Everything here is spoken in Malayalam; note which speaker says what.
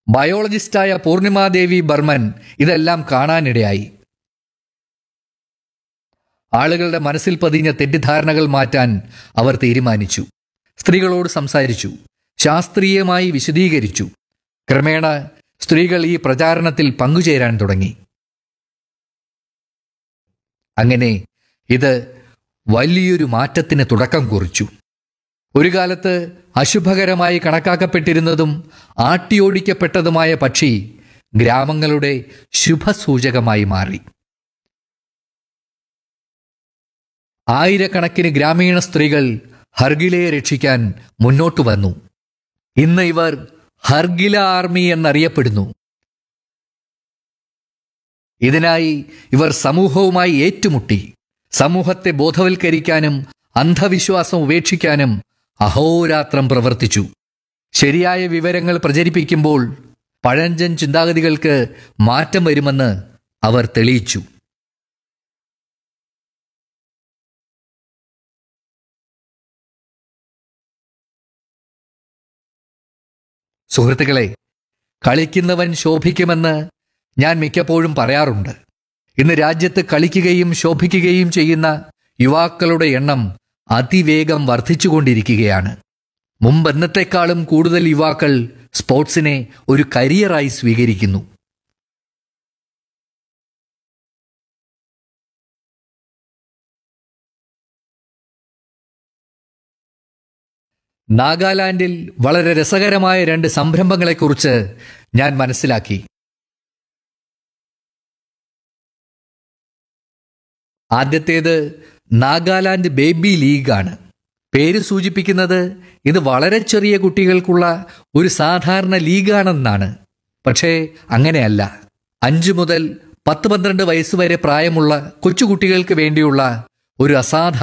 Speaker 1: ബയോളജിസ്റ്റായ പൂർണിമാദേവി ബർമൻ ഇതെല്ലാം കാണാനിടയായി ആളുകളുടെ മനസ്സിൽ പതിഞ്ഞ തെറ്റിദ്ധാരണകൾ മാറ്റാൻ അവർ തീരുമാനിച്ചു സ്ത്രീകളോട് സംസാരിച്ചു ശാസ്ത്രീയമായി വിശദീകരിച്ചു ക്രമേണ സ്ത്രീകൾ ഈ പ്രചാരണത്തിൽ പങ്കുചേരാൻ തുടങ്ങി അങ്ങനെ ഇത് വലിയൊരു മാറ്റത്തിന് തുടക്കം കുറിച്ചു ഒരു കാലത്ത് അശുഭകരമായി കണക്കാക്കപ്പെട്ടിരുന്നതും ആട്ടിയോടിക്കപ്പെട്ടതുമായ പക്ഷി ഗ്രാമങ്ങളുടെ ശുഭസൂചകമായി മാറി ആയിരക്കണക്കിന് ഗ്രാമീണ സ്ത്രീകൾ ഹർഗിലയെ രക്ഷിക്കാൻ മുന്നോട്ടു വന്നു ഇന്ന് ഇവർ ഹർഗില ആർമി എന്നറിയപ്പെടുന്നു ഇതിനായി ഇവർ സമൂഹവുമായി ഏറ്റുമുട്ടി സമൂഹത്തെ ബോധവൽക്കരിക്കാനും അന്ധവിശ്വാസം ഉപേക്ഷിക്കാനും അഹോരാത്രം പ്രവർത്തിച്ചു ശരിയായ വിവരങ്ങൾ പ്രചരിപ്പിക്കുമ്പോൾ പഴഞ്ചൻ ചിന്താഗതികൾക്ക് മാറ്റം വരുമെന്ന് അവർ തെളിയിച്ചു സുഹൃത്തുക്കളെ കളിക്കുന്നവൻ ശോഭിക്കുമെന്ന് ഞാൻ മിക്കപ്പോഴും പറയാറുണ്ട് ഇന്ന് രാജ്യത്ത് കളിക്കുകയും ശോഭിക്കുകയും ചെയ്യുന്ന യുവാക്കളുടെ എണ്ണം അതിവേഗം വർദ്ധിച്ചുകൊണ്ടിരിക്കുകയാണ് മുമ്പ് എന്നത്തെക്കാളും കൂടുതൽ യുവാക്കൾ സ്പോർട്സിനെ ഒരു കരിയറായി സ്വീകരിക്കുന്നു നാഗാലാൻഡിൽ വളരെ രസകരമായ രണ്ട് സംരംഭങ്ങളെക്കുറിച്ച് ഞാൻ മനസ്സിലാക്കി ആദ്യത്തേത് നാഗാലാൻഡ് ബേബി ലീഗാണ് പേര് സൂചിപ്പിക്കുന്നത് ഇത് വളരെ ചെറിയ കുട്ടികൾക്കുള്ള ഒരു സാധാരണ ലീഗാണെന്നാണ് പക്ഷേ അങ്ങനെയല്ല അഞ്ചു മുതൽ പത്ത് പന്ത്രണ്ട് വയസ്സ് വരെ പ്രായമുള്ള കൊച്ചുകുട്ടികൾക്ക് വേണ്ടിയുള്ള ഒരു അസാധാരണ